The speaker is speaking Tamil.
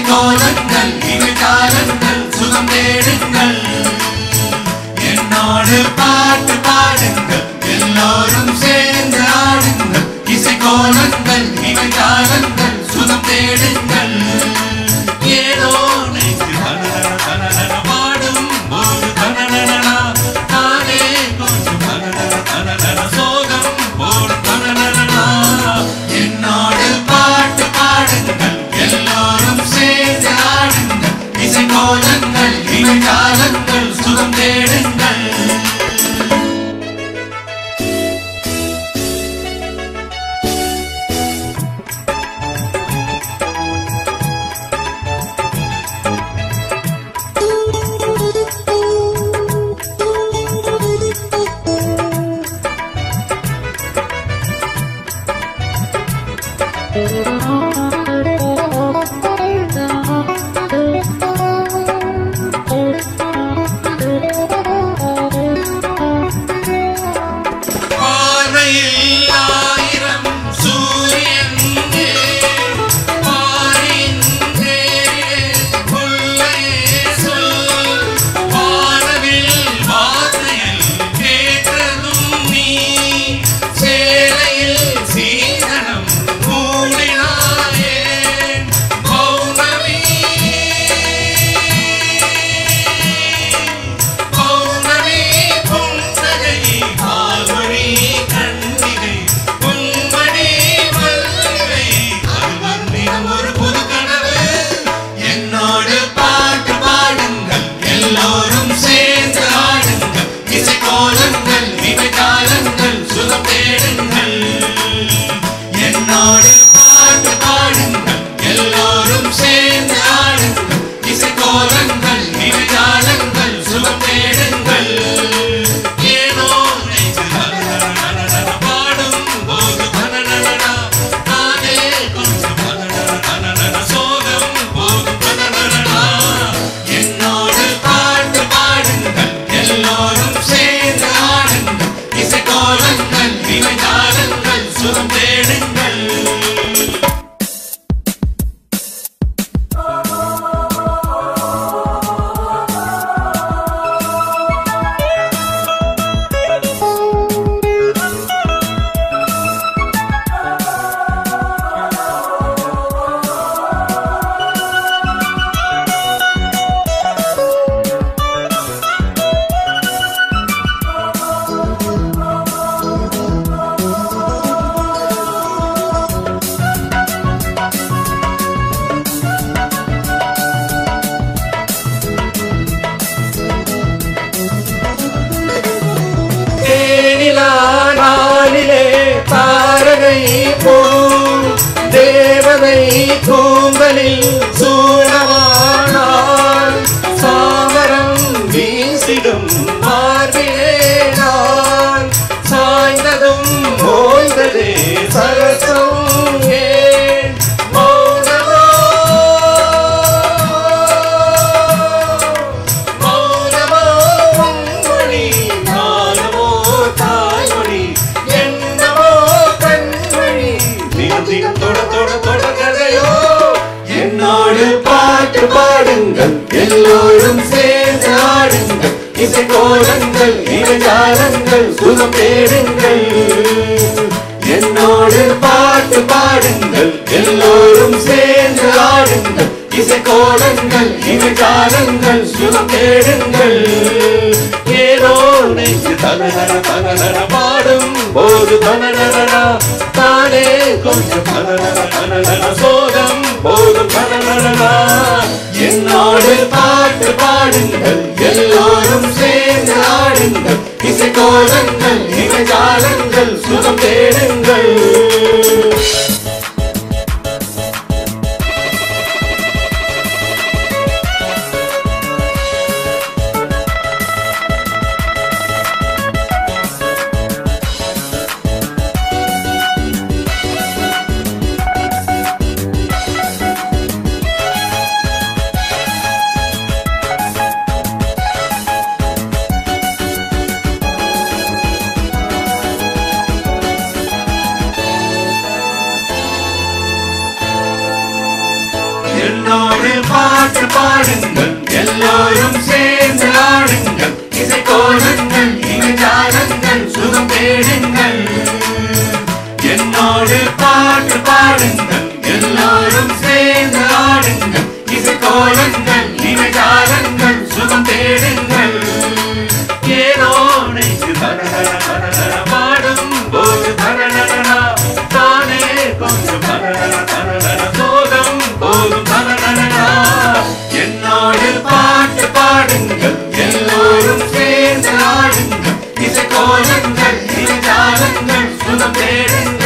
இசைக்கோலங்கள் இவைதாளங்கள் சுகம் தேடுங்கள் என்னோடு பாட்டு பாடுங்கள் எல்லோரும் சேர்ந்து ஆடுங்கள் இசைக்கோலங்கள் இவைதாளங்கள் சுகம் தேடுங்கள் ஏதோ நெஞ்சு தனதன தனதன பாடும் போது தனதனனா நானே கொஞ்சம் தனதன தனதன சோகம் போடும் தனதனனா என்னோடு பாட்டு பாடுங்கள் எல்லோரும் சேர்ந்து ஆடுங்கள் இசைக்கோலங்கள் இவைதாளங்கள் சுகம் தேடுங்கள் பார்வையில் ஆயிரம் சூரியன் பாரின்றே புல்லையே சொல் வானவில் வார்த்தையில் கேட்டதும் நீ சேலையில் சீதனம் மூடினாயே பௌர்ணமி பௌர்ணமி புன்னகை பால்மணி கண்ணிகை பொன்மணி மல்லிகை அருவன் தினம் ஒரு புது கனவு என்னோடு பாட்டு பாடுங்கள் எல்லோரும் சேர்ந்து ஆடுங்கள் இசைக்கோலங்கள் இவைகாலங்கள் சுகம் தேடுங்கள் என்னோடு பாட்டு பாடுங்கள் எல்லோரும் சேர்ந்து ஆடுங்கள் இசைக்கோலங்கள் இவைகாலங்கள் சுகம் தேடுங்கள் ஏனோ நெஞ்சு தனதன பாடும் போது தனதனனா நானே கொஞ்சம் தனதன தனதன சோகம் போதும் தனதனனா என்னோடு பாட்டு பாடுங்கள் எல்லோரும் சேர்ந்து ஆடுங்கள் இசைக்கோலங்கள் இவைதாளங்கள் சுகம் தேடுங்கள் தேனிலா நாளிலே தாரகை பூ தேவதை கூந்தலில் சூழமானாள் சாமரம் வீசிடும் மார்பிலே நான் சாய்ந்ததும் ஓய்ந்ததே சரசம் ஏன் மௌனமோ மௌனமோ உன்மொழி, ஞானமோ தாய்மொழி, எண்ணமோ கண்மொழி, தினம் தினம் தொட தொட தொட கதையோ. என்னோடு பாட்டு பாடுங்கள் எல்லோரும் சேர்ந்து ஆடுங்கள் இசைக்கோலங்கள் இவைஜாலங்கள் சுகம் தேடுங்கள் என்னோடு பாட்டு பாடுங்கள் எல்லோரும் சேர்ந்து ஆடுங்கள் இசைக்கோலங்கள் இவைஜாலங்கள் சுகம் தேடுங்கள் ஏதோ நெஞ்சு தனதன தனதன பாடும் போது தனதனா தானே கொஞ்சம் தனதன தனதன சோகம் போதும் தனதனா என்னோடு பாட்டு பாடுங்கள் எல்லோரும் சேர்ந்து ஆடுங்கள் இசைக்கோலங்கள் இவைஜாலங்கள் சுகம் தேடுங்கள் இனஜாலங்கள் சுகம் தேடுங்கள் ஏனோ நெஞ்சு தரதர தரதர பாடும் போது தரதரனா தானே கொஞ்சம் தரதர தரதர சோகம் போதும் தரதரனா என்னோடு பாட்டு பாடுங்கள் எல்லோரும் சேர்ந்து ஆடுங்கள் இசை கோலங்கள் இனஜாலங்கள் சுகம் தேடுங்கள்